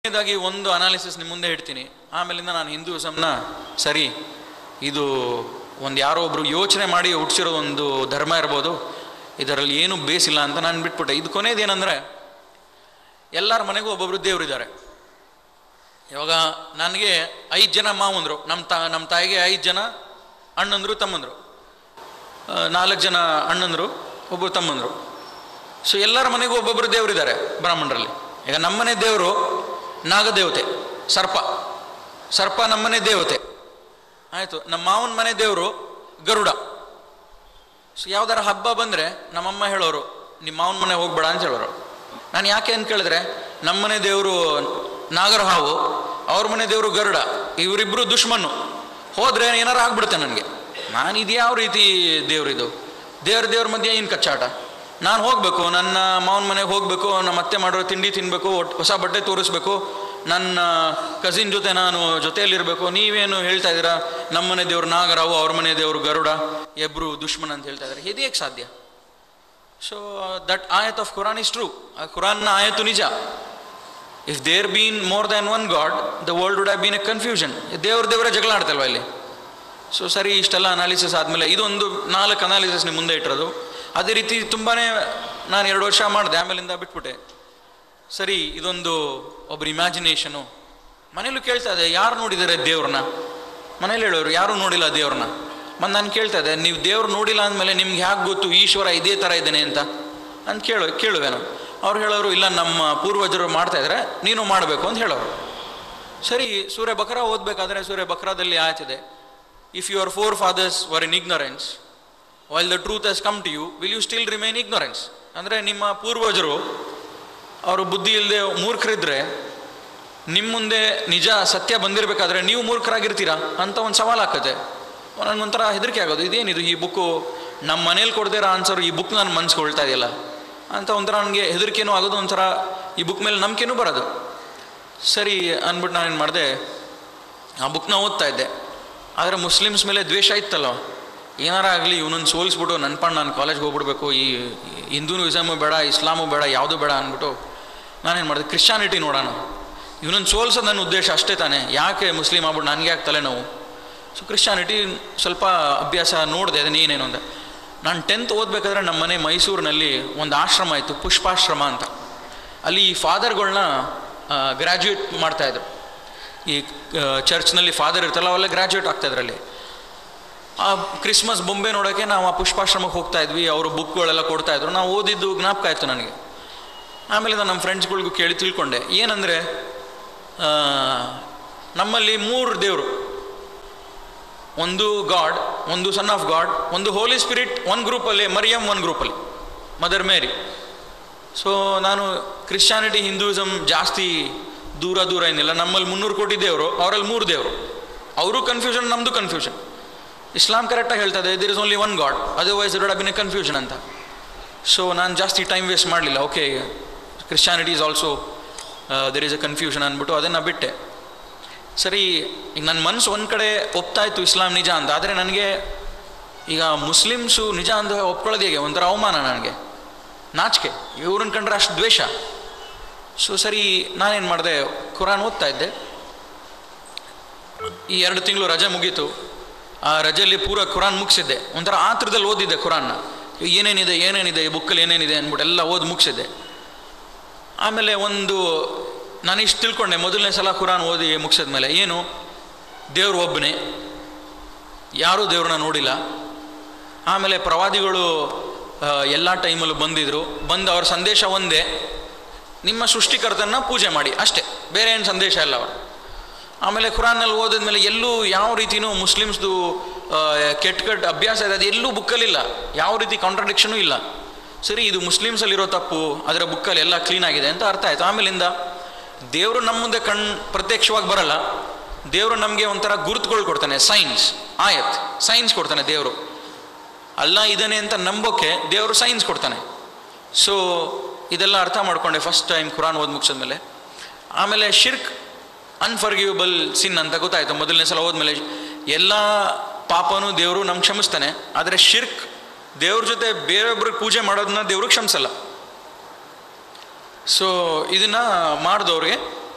ಕೊನೆಯದಾಗಿ ಒಂದು ಅನಾಲಿಸಿಸ್ ನಿಮ್ಮ ಮುಂದೆ ಇಡ್ತೀನಿ ಆಮೇಲಿಂದ ನಾನು ಹಿಂದೂಸಮ್ನ ಸರಿ ಇದು ಒಂದು ಯಾರೋ ಒಬ್ರು ಯೋಚನೆ ಮಾಡಿ ಹುಟ್ಟಿಸಿರೋ ಒಂದು ಧರ್ಮ ಇರ್ಬೋದು ಇದರಲ್ಲಿ ಏನು ಬೇಸಿಲ್ಲ ಅಂತ ನಾನು ಬಿಟ್ಬಿಟ್ಟೆ ಇದು ಕೊನೆಯದೇನೆಂದರೆ ಎಲ್ಲರ ಮನೆಗೂ ಒಬ್ಬೊಬ್ರು ದೇವರಿದ್ದಾರೆ ಇವಾಗ ನನಗೆ ಐದು ಜನ ಮಾವಂದರು ನಮ್ಮ ತಾ ನಮ್ಮ ತಾಯಿಗೆ ಐದು ಜನ ಅಣ್ಣಂದರು ತಮ್ಮಂದರು ನಾಲ್ಕು ಜನ ಅಣ್ಣಂದರು ಒಬ್ಬರು ತಮ್ಮಂದರು ಸೊ ಎಲ್ಲರ ಮನೆಗೂ ಒಬ್ಬೊಬ್ಬರು ದೇವರಿದ್ದಾರೆ ಬ್ರಾಹ್ಮಣರಲ್ಲಿ ಈಗ ನಮ್ಮನೆ ದೇವರು ನಾಗದೇವತೆ ಸರ್ಪ ಸರ್ಪ ನಮ್ಮನೆ ದೇವತೆ ಆಯಿತು ನಮ್ಮ ಮಾವನ ಮನೆ ದೇವರು ಗರುಡ ಸೊ ಯಾವ್ದಾರ ಹಬ್ಬ ಬಂದರೆ ನಮ್ಮಮ್ಮ ಹೇಳೋರು ನಿಮ್ಮ ಮಾವನ ಮನೆ ಹೋಗ್ಬೇಡ ಅಂತ ಹೇಳೋರು ನಾನು ಯಾಕೆ ಅಂತ ಕೇಳಿದ್ರೆ ನಮ್ಮನೆ ದೇವರು ನಾಗರ ಹಾವು ಅವ್ರ ಮನೆ ದೇವರು ಗರುಡ ಇವರಿಬ್ಬರು ದುಶ್ಮನ್ನು ಹೋದ್ರೆ ಏನಾರು ಆಗ್ಬಿಡುತ್ತೆ ನನಗೆ ನಾನು ಇದು ಯಾವ ರೀತಿ ದೇವ್ರಿದು ದೇವ್ರ ದೇವ್ರ ಮಧ್ಯೆ ಏನು ಕಚ್ಚಾಟ ನಾನು ಹೋಗಬೇಕು ನನ್ನ ಮಾವನ ಮನೆಗೆ ಹೋಗಬೇಕು ನಮ್ಮ ಅತ್ತೆ ಮಾಡಿರೋ ತಿಂಡಿ ತಿನ್ನಬೇಕು ಹೊಸ ಬಟ್ಟೆ ತೋರಿಸ್ಬೇಕು ನನ್ನ ಕಸಿನ್ ಜೊತೆ ನಾನು ಜೊತೆಯಲ್ಲಿರಬೇಕು ನೀವೇನು ಹೇಳ್ತಾ ಇದ್ದೀರಾ ನಮ್ಮನೆ ದೇವ್ರು ನಾಗರಾವು ಅವ್ರ ಮನೆ ದೇವರು ಗರುಡ ಇಬ್ರು ದುಶ್ಮನ್ ಅಂತ ಹೇಳ್ತಾ ಇದ್ದಾರೆ ಇದು ಹೇಗೆ ಸಾಧ್ಯ ಸೊ ದಟ್ ಆಯತ್ ಆಫ್ ಕುರಾನ್ ಇಸ್ ಟ್ರೂ ಆ ಕುರಾನ್ನ ಆಯತು ನಿಜ if there been more than one god the world would have been a confusion ದೇವ್ರ ದೇವರ ಜಗಳ ಆಡ್ತಲ್ವ ಇಲ್ಲಿ ಸೊ ಸರಿ ಇಷ್ಟೆಲ್ಲ ಅನಾಲಿಸಿಸ್ ಆದಮೇಲೆ ಇದೊಂದು ನಾಲ್ಕು ಅನಾಲಿಸಿಸ್ ನಿಮ್ಮ ಮುಂದೆ ಇಟ್ಟಿರೋದು ಅದೇ ರೀತಿ ತುಂಬಾ ನಾನು ಎರಡು ವರ್ಷ ಮಾಡಿದೆ ಆಮೇಲಿಂದ ಬಿಟ್ಬಿಟ್ಟೆ ಸರಿ ಇದೊಂದು ಒಬ್ಬರು ಇಮ್ಯಾಜಿನೇಷನು ಮನೇಲೂ ಕೇಳ್ತಾ ಇದೆ ಯಾರು ನೋಡಿದ್ದಾರೆ ದೇವ್ರನ್ನ ಮನೇಲಿ ಹೇಳೋರು ಯಾರೂ ನೋಡಿಲ್ಲ ದೇವ್ರನ್ನ ಮತ್ತು ನಾನು ಕೇಳ್ತಾ ಇದ್ದೆ ನೀವು ದೇವ್ರು ನೋಡಿಲ್ಲ ಅಂದಮೇಲೆ ನಿಮ್ಗೆ ಹ್ಯಾಗೆ ಗೊತ್ತು ಈಶ್ವರ ಇದೇ ಥರ ಇದ್ದಾನೆ ಅಂತ ಅಂತ ಕೇಳು ಕೇಳುವೆ ನಾನು ಅವ್ರು ಹೇಳೋರು ಇಲ್ಲ ನಮ್ಮ ಪೂರ್ವಜರು ಮಾಡ್ತಾ ಇದ್ದಾರೆ ನೀನು ಮಾಡಬೇಕು ಅಂತ ಹೇಳೋರು ಸರಿ ಸೂರ್ಯ ಬಕ್ರ ಓದಬೇಕಾದ್ರೆ ಸೂರ್ಯ ಬಕ್ರಾದಲ್ಲಿ ಆಯ್ತಿದೆ if your forefathers were in ignorance while the truth has come to you will you still remain ignorance ಅಂದರೆ ನಿಮ್ಮ ಪೂರ್ವಜರು ಅವರು ಬುದ್ಧಿ ಇಲ್ಲದೆ ಮೂರ್ಖರಿದ್ರೆ ನಿಮ್ಮ ಮುಂದೆ ನಿಜ ಸತ್ಯ ಬಂದಿರಬೇಕಾದ್ರೆ ನೀವು ಮೂರ್ಖರಾಗಿರ್ತೀರಾ ಅಂತ ಒಂದು ಸವಾಲು ಹಾಕತ್ತೆ ನನಗೊಂಥರ ಹೆದರಿಕೆ ಆಗೋದು ಇದೇನಿದು ಈ ಬುಕ್ಕು ನಮ್ಮ ಮನೇಲಿ ಕೊಡದಿರೋ ಆನ್ಸರ್ ಈ ಬುಕ್ ನಾನು ಮನ್ಸ್ಕೊಳ್ತಾ ಇದೆಯಲ್ಲ ಅಂತ ಒಂಥರ ನನಗೆ ಹೆದರಿಕೆನೂ ಆಗೋದು ಒಂಥರ ಈ ಬುಕ್ ಮೇಲೆ ನಂಬಿಕೆನೂ ಬರೋದು ಸರಿ ಅಂದ್ಬಿಟ್ಟು ನಾನೇನು ಮಾಡಿದೆ ಆ ಬುಕ್ನ ಓದ್ತಾ ಇದ್ದೆ ಆದರೆ ಮುಸ್ಲಿಮ್ಸ್ ಮೇಲೆ ದ್ವೇಷ ಇತ್ತಲ್ಲ ಏನಾರ ಆಗಲಿ ಇವನನ್ನು ಸೋಲಿಸ್ಬಿಟ್ಟು ನನ್ನ ಪಾಡ್ ನಾನು ಕಾಲೇಜ್ಗೆ ಹೋಗ್ಬಿಡ್ಬೇಕು ಈ ಹಿಂದೂಯಿಸಮು ಬೇಡ ಇಸ್ಲಾಮು ಬೇಡ ಯಾವುದು ಬೇಡ ಅಂದ್ಬಿಟ್ಟು ನಾನೇನು ಮಾಡಿದೆ ಕ್ರಿಶ್ಚಾನಿಟಿ ನೋಡೋಣ ಇವನನ್ನು ಸೋಲ್ಸೋದು ನನ್ನ ಉದ್ದೇಶ ಅಷ್ಟೇ ತಾನೇ ಯಾಕೆ ಮುಸ್ಲಿಮ್ ಆಗ್ಬಿಟ್ಟು ನನಗೆ ಯಾಕೆ ತಲೆನೋವು ಸೊ ಕ್ರಿಶ್ಚಾನಿಟಿ ಸ್ವಲ್ಪ ಅಭ್ಯಾಸ ನೋಡಿದೆ ಅದನ್ನ ಏನೇನು ಅಂತ ನಾನು ಟೆಂತ್ ಓದಬೇಕಾದ್ರೆ ನಮ್ಮ ಮನೆ ಮೈಸೂರಿನಲ್ಲಿ ಒಂದು ಆಶ್ರಮ ಇತ್ತು ಪುಷ್ಪಾಶ್ರಮ ಅಂತ ಅಲ್ಲಿ ಈ ಫಾದರ್ಗಳನ್ನ ಗ್ರ್ಯಾಜುಯೇಟ್ ಮಾಡ್ತಾಯಿದ್ರು ಈ ಚರ್ಚ್ನಲ್ಲಿ ಫಾದರ್ ಇರ್ತಲ್ಲ ಅವೆಲ್ಲ ಗ್ರ್ಯಾಜುಯೇಟ್ ಆಗ್ತಾಯಿದ್ರು ಅಲ್ಲಿ ಆ ಕ್ರಿಸ್ಮಸ್ ಬೊಂಬೆ ನೋಡೋಕ್ಕೆ ನಾವು ಆ ಪುಷ್ಪಾಶ್ರಮಕ್ಕೆ ಹೋಗ್ತಾ ಇದ್ವಿ ಅವರು ಬುಕ್ಗಳೆಲ್ಲ ಕೊಡ್ತಾ ಇದ್ರು ನಾವು ಓದಿದ್ದು ಜ್ಞಾಪಕ ಆಯಿತು ನನಗೆ ಆಮೇಲೆ ನಾನು ನಮ್ಮ ಫ್ರೆಂಡ್ಸ್ಗಳಿಗೂ ಕೇಳಿ ತಿಳ್ಕೊಂಡೆ ಏನಂದರೆ ನಮ್ಮಲ್ಲಿ ಮೂರು ದೇವರು ಒಂದು ಗಾಡ್ ಒಂದು ಸನ್ ಆಫ್ ಗಾಡ್ ಒಂದು ಹೋಲಿ ಸ್ಪಿರಿಟ್ ಒಂದು ಗ್ರೂಪಲ್ಲಿ ಮರಿಯಮ್ ಒಂದು ಗ್ರೂಪಲ್ಲಿ ಮದರ್ ಮೇರಿ ಸೊ ನಾನು ಕ್ರಿಶ್ಚಾನಿಟಿ ಹಿಂದೂಯಿಸಮ್ ಜಾಸ್ತಿ ದೂರ ದೂರ ಏನಿಲ್ಲ ನಮ್ಮಲ್ಲಿ ಮುನ್ನೂರು ಕೋಟಿ ದೇವರು ಅವರಲ್ಲಿ ಮೂರು ದೇವರು ಅವರು ಕನ್ಫ್ಯೂಷನ್ ನಮ್ಮದು ಕನ್ಫ್ಯೂಷನ್ ಇಸ್ಲಾಂ ಕರೆಕ್ಟಾಗಿ ಹೇಳ್ತಾ ಇದೆ there is only one god otherwise it'd been a confusion ಅಂತ ಸೊ ನಾನು ಜಾಸ್ತಿ ಟೈಮ್ ವೇಸ್ಟ್ ಮಾಡಲಿಲ್ಲ okay Christianity is also there is a confusion ಅಂದ್ಬಿಟ್ಟು ಅದನ್ನು ಬಿಟ್ಟೆ ಸರಿ ಈಗ ನನ್ನ ಮನಸ್ಸು ಒಂದು ಕಡೆ ಒಪ್ತಾ ಇತ್ತು ಇಸ್ಲಾಂ ನಿಜ ಅಂತ ಆದರೆ ನನಗೆ ಈಗ ಮುಸ್ಲಿಮ್ಸು ನಿಜ ಅಂತ ಒಪ್ಕೊಳ್ಳೋದು ಹೇಗೆ ಒಂಥರ ಅವಮಾನ ನನಗೆ ನಾಚಿಕೆ ಇವ್ರನ್ನ ಕಂಡ್ರೆ ಅಷ್ಟು ದ್ವೇಷ ಸೊ ಸರಿ ನಾನೇನು ಮಾಡಿದೆ ಕುರಾನ್ ಓದ್ತಾ ಇದ್ದೆ ಈ ಎರಡು ತಿಂಗಳು ರಜೆ ಮುಗೀತು ಆ ರಜೆಯಲ್ಲಿ ಪೂರ ಕುರಾನ್ ಮುಗಿಸಿದ್ದೆ ಒಂಥರ ಆತ್ರದಲ್ಲಿ ಓದಿದ್ದೆ ಕುರಾನ್ನ ಏನೇನಿದೆ ಏನೇನಿದೆ ಈ ಬುಕ್ಕಲ್ಲಿ ಏನೇನಿದೆ ಅಂದ್ಬಿಟ್ಟು ಎಲ್ಲ ಓದಿ ಮುಗಿಸಿದ್ದೆ ಆಮೇಲೆ ಒಂದು ನಾನು ಇಷ್ಟು ತಿಳ್ಕೊಂಡೆ ಮೊದಲನೇ ಸಲ ಕುರಾನ್ ಓದಿ ಮುಗಿಸಿದ ಮೇಲೆ ಏನು ದೇವರು ಒಬ್ಬನೇ ಯಾರೂ ದೇವ್ರನ್ನ ನೋಡಿಲ್ಲ ಆಮೇಲೆ ಪ್ರವಾದಿಗಳು ಎಲ್ಲ ಟೈಮಲ್ಲೂ ಬಂದಿದ್ರು ಬಂದು ಅವ್ರ ಸಂದೇಶ ಒಂದೇ ನಿಮ್ಮ ಸೃಷ್ಟಿಕರ್ತನ ಪೂಜೆ ಮಾಡಿ ಅಷ್ಟೇ ಬೇರೆ ಏನು ಸಂದೇಶ ಇಲ್ಲ ಅವರು ಆಮೇಲೆ ಕುರಾನಲ್ಲಿ ಓದಿದ್ಮೇಲೆ ಎಲ್ಲೂ ಯಾವ ರೀತಿಯೂ ಮುಸ್ಲಿಮ್ಸ್ದು ಕೆಟ್ಟ ಕೆಟ್ಟ ಅಭ್ಯಾಸ ಇದೆ ಅದು ಎಲ್ಲೂ ಬುಕ್ಕಲ್ಲಿಲ್ಲ ಯಾವ ರೀತಿ ಕಾಂಟ್ರಡಿಕ್ಷನೂ ಇಲ್ಲ ಸರಿ ಇದು ಮುಸ್ಲಿಮ್ಸಲ್ಲಿರೋ ತಪ್ಪು ಅದರ ಬುಕ್ಕಲ್ಲಿ ಎಲ್ಲ ಕ್ಲೀನ್ ಆಗಿದೆ ಅಂತ ಅರ್ಥ ಆಯಿತು ಆಮೇಲಿಂದ ದೇವರು ನಮ್ಮ ಮುಂದೆ ಕಣ್ ಪ್ರತ್ಯಕ್ಷವಾಗಿ ಬರಲ್ಲ ದೇವರು ನಮಗೆ ಒಂಥರ ಗುರುತುಗಳು ಕೊಡ್ತಾನೆ ಸೈನ್ಸ್ ಆಯತ್ ಸೈನ್ಸ್ ಕೊಡ್ತಾನೆ ದೇವರು ಅಲ್ಲ ಇದ್ದಾನೆ ಅಂತ ನಂಬೋಕೆ ದೇವರು ಸೈನ್ಸ್ ಕೊಡ್ತಾನೆ ಸೊ ಇದೆಲ್ಲ ಅರ್ಥ ಮಾಡ್ಕೊಂಡೆ ಫಸ್ಟ್ ಟೈಮ್ ಕುರಾನ್ ಓದಿ ಮುಗಿಸಿದ್ಮೇಲೆ ಆಮೇಲೆ ಶಿರ್ಕ್ ಅನ್ಫರ್ಗಿವಬಲ್ ಸಿನ್ ಅಂತ ಗೊತ್ತಾಯ್ತು ಮೊದಲನೇ ಸಲ ಹೋದ್ಮೇಲೆ ಎಲ್ಲ ಪಾಪನೂ ದೇವರು ನಮ್ಗೆ ಕ್ಷಮಿಸ್ತಾನೆ ಆದರೆ ಶಿರ್ಕ್ ದೇವ್ರ ಜೊತೆ ಬೇರೊಬ್ರಿಗೆ ಪೂಜೆ ಮಾಡೋದನ್ನ ದೇವ್ರಿಗೆ ಕ್ಷಮಿಸಲ್ಲ ಸೊ ಇದನ್ನ ಮಾಡಿದವ್ರಿಗೆ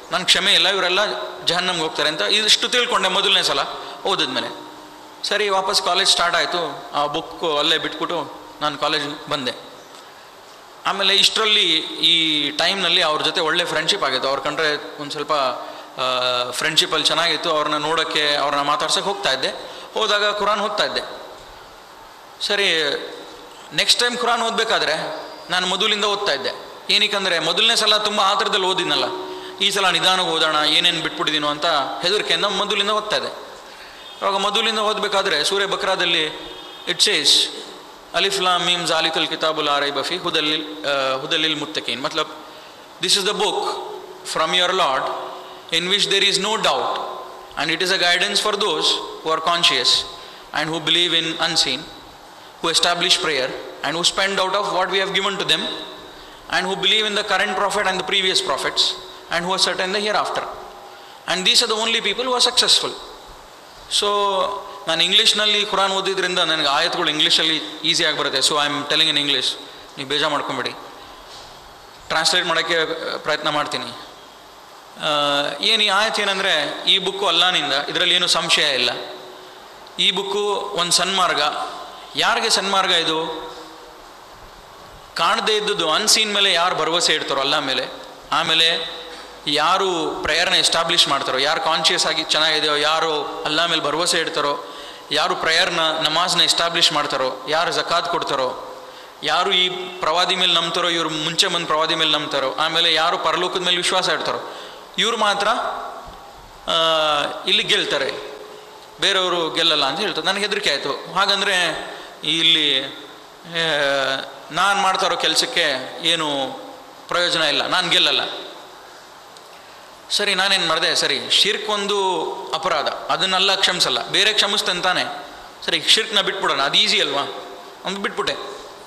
ನನ್ನ ಕ್ಷಮೆ ಇಲ್ಲ ಇವರೆಲ್ಲ ಜಹನ್ನಮ್ಗೆ ಹೋಗ್ತಾರೆ ಅಂತ ಇದಿಷ್ಟು ತಿಳ್ಕೊಂಡೆ ಮೊದಲನೇ ಸಲ ಓದಿದ್ಮೇಲೆ ಸರಿ ವಾಪಸ್ ಕಾಲೇಜ್ ಸ್ಟಾರ್ಟ್ ಆಯಿತು ಆ ಬುಕ್ಕು ಅಲ್ಲೇ ಬಿಟ್ಬಿಟ್ಟು ನಾನು ಕಾಲೇಜ್ ಬಂದೆ ಆಮೇಲೆ ಇಷ್ಟರಲ್ಲಿ ಈ ಟೈಮ್ನಲ್ಲಿ ಅವ್ರ ಜೊತೆ ಒಳ್ಳೆ ಫ್ರೆಂಡ್ಶಿಪ್ ಆಗಿತ್ತು ಅವ್ರ ಕಂಡ್ರೆ ಒಂದು ಸ್ವಲ್ಪ ಫ್ರೆಂಡ್ಶಿಪ್ಪಲ್ಲಿ ಚೆನ್ನಾಗಿತ್ತು ಅವ್ರನ್ನ ನೋಡೋಕ್ಕೆ ಅವ್ರನ್ನ ಮಾತಾಡ್ಸೋಕೆ ಹೋಗ್ತಾ ಇದ್ದೆ ಹೋದಾಗ ಕುರಾನ್ ಓದ್ತಾ ಇದ್ದೆ ಸರಿ ನೆಕ್ಸ್ಟ್ ಟೈಮ್ ಕುರಾನ್ ಓದಬೇಕಾದ್ರೆ ನಾನು ಮೊದಲಿಂದ ಓದ್ತಾ ಇದ್ದೆ ಏನಕ್ಕಂದರೆ ಮೊದಲನೇ ಸಲ ತುಂಬ ಆತರದಲ್ಲಿ ಓದಿದ್ನಲ್ಲ ಈ ಸಲ ನಿಧಾನಕ್ಕೆ ಓದೋಣ ಏನೇನು ಬಿಟ್ಬಿಟ್ಟಿದ್ದೀನೋ ಅಂತ ಹೆದರಿಕೆಯಿಂದ ಮೊದಲಿಂದ ಓದ್ತಾ ಇದ್ದೆ ಇವಾಗ ಮೊದಲಿಂದ ಓದಬೇಕಾದ್ರೆ ಸೂರ್ಯ ಬಕ್ರಾದಲ್ಲಿ ಇಟ್ ಸೇಸ್ ಅಲಿಫ್ಲಾ ಮೀಮ್ ಜಾಲಿಕಲ್ ಕಿತಾಬುಲ್ ಆರೈ ಬಫಿ ಹುದಲ್ಲಿಲ್ ಹುದಲ್ಲಿಲ್ ಮುತ್ತಕೀನ್ ಮತ್ಲಬ್ this is the book from your lord in which there is no doubt and it is a guidance for those who are conscious and who believe in unseen who establish prayer and who spend out of what we have given to them and who believe in the current prophet and the previous prophets and who are certain the hereafter. And these are the only people who are successful. So ನಾನು ಇಂಗ್ಲೀಷ್ನಲ್ಲಿ Quran ಓದಿದ್ರಿಂದ ನನಗೆ ಆಯತ್ಗಳು ಇಂಗ್ಲೀಷಲ್ಲಿ ಈಸಿಯಾಗಿ ಬರುತ್ತೆ so I am telling in English ನೀವು ಬೇಜಾರು ಮಾಡ್ಕೊಂಬೇಡಿ ಟ್ರಾನ್ಸ್ಲೇಟ್ ಮಾಡೋಕ್ಕೆ ಪ್ರಯತ್ನ ಮಾಡ್ತೀನಿ ಏನು ಈ ಆಯತ್ ಏನಂದರೆ ಈ ಬುಕ್ಕು ಅಲ್ಲಾನಿಂದ ಇದರಲ್ಲಿ ಏನು ಸಂಶಯ ಇಲ್ಲ ಈ ಬುಕ್ಕು ಒಂದು ಸನ್ಮಾರ್ಗ ಯಾರಿಗೆ ಸನ್ಮಾರ್ಗ ಇದು ಕಾಣದೇ ಇದ್ದದ್ದು ಅನ್ಸೀನ್ ಮೇಲೆ ಯಾರು ಭರವಸೆ ಇಡ್ತಾರೋ ಅಲ್ಲ ಮೇಲೆ ಆಮೇಲೆ ಯಾರು ಪ್ರೇಯರ್ನ ಎಸ್ಟಾಬ್ಲಿಷ್ ಮಾಡ್ತಾರೋ ಯಾರು ಕಾನ್ಷಿಯಸ್ ಆಗಿ ಚೆನ್ನಾಗಿದೆಯೋ ಯಾರು ಅಲ್ಲ ಮೇಲೆ ಭರವಸೆ ಇಡ್ತಾರೋ ಯಾರು ಪ್ರೇಯರ್ನ ನಮಾಜ್ನ ಎಸ್ಟಾಬ್ಲಿಷ್ ಮಾಡ್ತಾರೋ ಯಾರು ಜಕಾತ್ ಕೊಡ್ತಾರೋ ಯಾರು ಈ ಪ್ರವಾದಿ ಮೇಲೆ ನಂಬ್ತಾರೋ ಇವ್ರು ಮುಂಚೆ ಬಂದು ಪ್ರವಾದಿ ಮೇಲೆ ನಂಬ್ತಾರೋ ಆಮೇಲೆ ಯಾರು ಪರಲೋಕದ ಮೇಲೆ ವಿಶ್ವಾಸ ಇಡ್ತಾರೋ ಇವ್ರು ಮಾತ್ರ ಆ, ಇಲ್ಲಿ ಗೆಲ್ತಾರೆ ಬೇರೆಯವರು ಗೆಲ್ಲಲ್ಲ ಅಂತ ಹೇಳ್ತಾರೆ ನನಗೆ ಹೆದರಿಕೆ ಆಯಿತು ಹಾಗಂದರೆ ಇಲ್ಲಿ ನಾನು ಮಾಡ್ತಾ ಇರೋ ಕೆಲಸಕ್ಕೆ ಏನು ಪ್ರಯೋಜನ ಇಲ್ಲ ನಾನು ಗೆಲ್ಲಲ್ಲ ಸರಿ ನಾನೇನು ಮಾಡಿದೆ ಸರಿ ಶಿರ್ಕ್ ಒಂದು ಅಪರಾಧ ಅದನ್ನೆಲ್ಲ ಕ್ಷಮಿಸಲ್ಲ ಬೇರೆ ಕ್ಷಮಿಸ್ತೇನೆ ತಾನೆ ಸರಿ ಶಿರ್ಕ್ನ ಬಿಟ್ಬಿಡೋಣ ಅದು ಈಸಿ ಅಲ್ವಾ ಅಂತ ಬಿಟ್ಬಿಟ್ಟೆ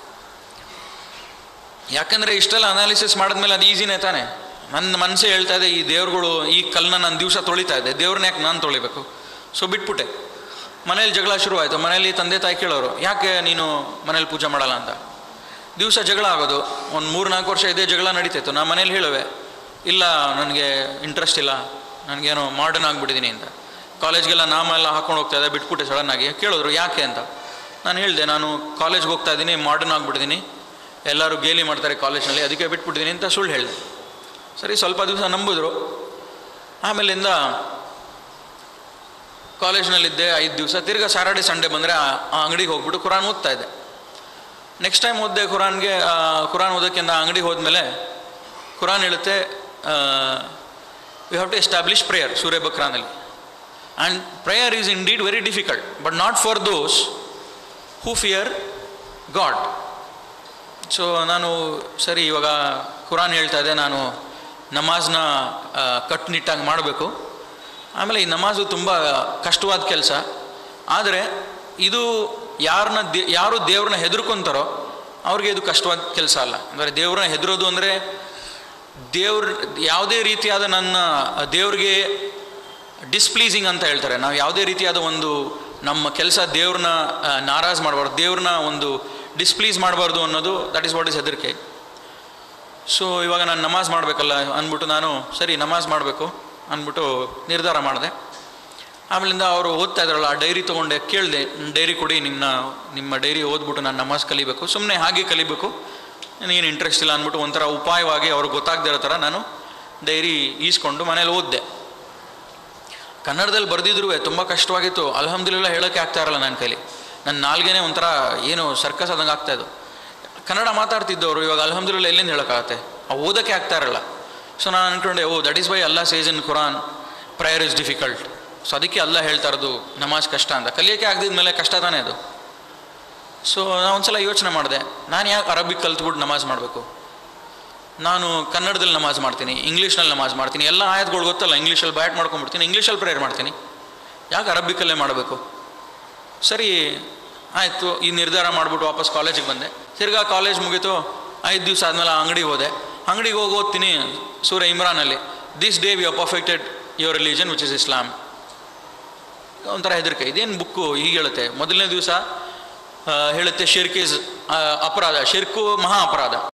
ಯಾಕಂದರೆ ಇಷ್ಟೆಲ್ಲ ಅನಾಲಿಸಿಸ್ ಮಾಡಿದ್ಮೇಲೆ ಅದು ಈಸಿನೇ ತಾನೆ ನನ್ನ ಮನಸ್ಸೇ ಹೇಳ್ತಾ ಇದೆ ಈ ದೇವ್ರುಗಳು ಈ ಕಲ್ಲನ್ನ ನಾನು ದಿವಸ ತೊಳಿತಾ ಇದ್ದೆ ದೇವ್ರನ್ನ ಯಾಕೆ ನಾನು ತೊಳಿಬೇಕು ಸೊ ಬಿಟ್ಬಿಟ್ಟೆ ಮನೇಲಿ ಜಗಳ ಶುರುವಾಯಿತು ಮನೇಲಿ ತಂದೆ ತಾಯಿ ಕೇಳೋರು ಯಾಕೆ ನೀನು ಮನೇಲಿ ಪೂಜೆ ಮಾಡಲ್ಲ ಅಂತ ದಿವಸ ಜಗಳ ಆಗೋದು ಒಂದು ಮೂರು ನಾಲ್ಕು ವರ್ಷ ಇದೇ ಜಗಳ ನಡೀತಿತ್ತು ನಾನು ಮನೇಲಿ ಹೇಳುವೆ ಇಲ್ಲ ನನಗೆ ಇಂಟ್ರೆಸ್ಟ್ ಇಲ್ಲ ನನಗೇನೋ ಮಾಡರ್ನ್ ಆಗಿಬಿಟ್ಟಿದ್ದೀನಿ ಅಂತ ಕಾಲೇಜ್ಗೆಲ್ಲ ನಾಮ ಎಲ್ಲ ಹಾಕೊಂಡು ಹೋಗ್ತಾ ಇದ್ದೆ ಬಿಟ್ಬಿಟ್ಟೆ ಸಡನ್ನಾಗಿ ಕೇಳಿದ್ರು ಯಾಕೆ ಅಂತ ನಾನು ಹೇಳಿದೆ ನಾನು ಕಾಲೇಜ್ಗೆ ಹೋಗ್ತಾ ಇದ್ದೀನಿ ಮಾಡರ್ನ್ ಆಗಿಬಿಟ್ಟಿದ್ದೀನಿ ಎಲ್ಲರೂ ಗೇಲಿ ಮಾಡ್ತಾರೆ ಕಾಲೇಜ್ನಲ್ಲಿ ಅದಕ್ಕೆ ಬಿಟ್ಬಿಟ್ಟಿದ್ದೀನಿ ಅಂತ ಸುಳ್ಳು ಹೇಳಿದೆ ಸರಿ ಸ್ವಲ್ಪ ದಿವಸ ನಂಬಿದ್ರು ಆಮೇಲಿಂದ ಕಾಲೇಜ್ನಲ್ಲಿದ್ದೆ ಐದು ದಿವಸ ತಿರ್ಗಾ ಸ್ಯಾಟರ್ಡೆ ಸಂಡೇ ಬಂದರೆ ಆ ಅಂಗಡಿಗೆ ಹೋಗ್ಬಿಟ್ಟು ಕುರಾನ್ ಓದ್ತಾ ಇದ್ದೆ ನೆಕ್ಸ್ಟ್ ಟೈಮ್ ಓದಿದೆ ಕುರಾನ್ಗೆ ಆ, ಕುರಾನ್ ಓದೋಕ್ಕೆ ಆ ಅಂಗಡಿಗೆ ಹೋದ್ಮೇಲೆ ಕುರಾನ್ ಹೇಳುತ್ತೆ we have to establish prayer ಸೂರ್ಯ ಬಕ್ರಾನಲ್ಲಿ and prayer is indeed very difficult but not for those who fear God so ನಾನು ಸರಿ ಇವಾಗ ಕುರಾನ್ ಹೇಳ್ತಾ ಇದೆ ನಾನು ನಮಾಜ್ನ ಆ, ಕಟ್ಟುನಿಟ್ಟಾಗಿ ಮಾಡಬೇಕು ಆಮೇಲೆ ಈ ನಮಾಜು ತುಂಬ ಕಷ್ಟವಾದ ಕೆಲಸ ಆದರೆ ಇದು ಯಾರನ್ನ ದೇ ಯಾರು ದೇವ್ರನ್ನ ಹೆದರ್ಕೊಂತಾರೋ ಅವ್ರಿಗೆ ಇದು ಕಷ್ಟವಾದ ಕೆಲಸ ಅಲ್ಲ ಅಂದರೆ ದೇವ್ರನ್ನ ಹೆದರೋದು ಅಂದರೆ ದೇವ್ರ ಯಾವುದೇ ರೀತಿಯಾದ ನನ್ನ ದೇವ್ರಿಗೆ ಡಿಸ್ಪ್ಲೀಸಿಂಗ್ ಅಂತ ಹೇಳ್ತಾರೆ ನಾವು ಯಾವುದೇ ರೀತಿಯಾದ ಒಂದು ನಮ್ಮ ಕೆಲಸ ದೇವ್ರನ್ನ ಆ, ನಾರಾಜ್ ಮಾಡಬಾರ್ದು ದೇವ್ರನ್ನ ಒಂದು ಡಿಸ್ಪ್ಲೀಸ್ ಮಾಡಬಾರ್ದು ಅನ್ನೋದು ದಟ್ ಈಸ್ ವಾಟ್ ಇಸ್ ಹೆದರಿಕೆ ಸೊ ಇವಾಗ ನಾನು ನಮಾಜ್ ಮಾಡಬೇಕಲ್ಲ ಅಂದ್ಬಿಟ್ಟು ನಾನು ಸರಿ ನಮಾಜ್ ಮಾಡಬೇಕು ಅಂದ್ಬಿಟ್ಟು ನಿರ್ಧಾರ ಮಾಡಿದೆ ಆಮೇಲಿಂದ ಅವರು ಓದ್ತಾ ಇದ್ರಲ್ಲ ಆ ಡೈರಿ ತೊಗೊಂಡೆ ಕೇಳಿದೆ ಡೈರಿ ಕೊಡಿ ನಿನ್ನ ನಿಮ್ಮ ಡೈರಿ ಓದ್ಬಿಟ್ಟು ನಾನು ನಮಾಜ್ ಕಲಿಬೇಕು ಸುಮ್ಮನೆ ಹಾಗೆ ಕಲಿಬೇಕು ನನಗೇನು ಇಂಟ್ರೆಸ್ಟ್ ಇಲ್ಲ ಅಂದ್ಬಿಟ್ಟು ಒಂಥರ ಉಪಾಯವಾಗಿ ಅವ್ರಿಗೆ ಗೊತ್ತಾಗದೇ ಇರೋ ಥರ ನಾನು ಡೈರಿ ಈಸ್ಕೊಂಡು ಮನೇಲಿ ಓದಿದೆ ಕನ್ನಡದಲ್ಲಿ ಬರೆದಿದ್ರು ತುಂಬ ಕಷ್ಟವಾಗಿತ್ತು ಅಲ್ಹಮ್ದುಲಿಲ್ಲ ಹೇಳೋಕ್ಕೆ ಆಗ್ತಾ ಇರಲ್ಲ ನನ್ನ ಕೈಲಿ ನನ್ನ ನಾಲ್ಗೆನೇ ಒಂಥರ ಏನು ಸರ್ಕಸ್ ಆದಂಗೆ ಆಗ್ತಾಯಿದ್ದು ಕನ್ನಡ ಮಾತಾಡ್ತಿದ್ದವರು ಇವಾಗ ಅಲ್ಹಮ್ದುಲಿಲ್ಲ ಎಲ್ಲಿಂದ ಹೇಳೋಕ್ಕಾಗತ್ತೆ ಆ ಓದೋಕ್ಕೆ ಆಗ್ತಾ ಇರಲ್ಲ ಸೊ ನಾನು ಅಂದ್ಕೊಂಡೆ oh that is why Allah says in Quran prayer is difficult so ಅದಕ್ಕೆ ಅಲ್ಲ ಹೇಳ್ತಾ ಇರೋದು ನಮಾಜ್ ಕಷ್ಟ ಅಂತ ಕಲಿಯೋಕ್ಕೆ ಆಗದಿದ್ದ ಮೇಲೆ ಕಷ್ಟ ತಾನೇ ಅದು ಸೊ ನಾನು ಒಂದ್ಸಲ ಯೋಚನೆ ಮಾಡಿದೆ ನಾನು ಯಾಕೆ ಅರಬಿಕ್ ಕಲ್ತ್ಬಿಟ್ಟು ನಮಾಜ್ ಮಾಡಬೇಕು ನಾನು ಕನ್ನಡದಲ್ಲಿ ನಮಾಜ್ ಮಾಡ್ತೀನಿ ಇಂಗ್ಲೀಷ್ನಲ್ಲಿ ನಮಾಜ್ ಮಾಡ್ತೀನಿ ಎಲ್ಲ ಆಯತ್ಗಳು ಗೊತ್ತಲ್ಲ ಇಂಗ್ಲೀಷಲ್ಲಿ ಬ್ಯಾಟ್ ಮಾಡ್ಕೊಂಡ್ಬಿಡ್ತೀನಿ ಇಂಗ್ಲೀಷಲ್ಲಿ ಪ್ರೇಯರ್ ಮಾಡ್ತೀನಿ ಯಾಕೆ ಅರಬಿಕಲ್ಲೇ ಮಾಡಬೇಕು ಸರಿ ಆಯಿತು ಈ ನಿರ್ಧಾರ ಮಾಡಿಬಿಟ್ಟು ವಾಪಸ್ ಕಾಲೇಜಿಗೆ ಬಂದೆ ತಿರ್ಗಾ ಕಾಲೇಜ್ ಮುಗೀತು ಐದು ದಿವಸ ಆದಮೇಲೆ ಅಂಗಡಿಗೆ ಹೋದೆ ಅಂಗಡಿಗೆ ಹೋಗಿ ಓದ್ತೀನಿ ಸೂರ್ಯ ಇಮ್ರಾನಲ್ಲಿ this day we are perfected your religion which is Islam ಒಂಥರ ಹೆದರಿಕೆ ಇದೇನು ಬುಕ್ಕು ಹೀಗೆ ಹೇಳುತ್ತೆ ಮೊದಲನೇ ದಿವಸ ಹೇಳುತ್ತೆ ಶಿರ್ಕ್ ಇಸ್ ಅಪರಾಧ ಶಿರ್ಕು ಮಹಾ ಅಪರಾಧ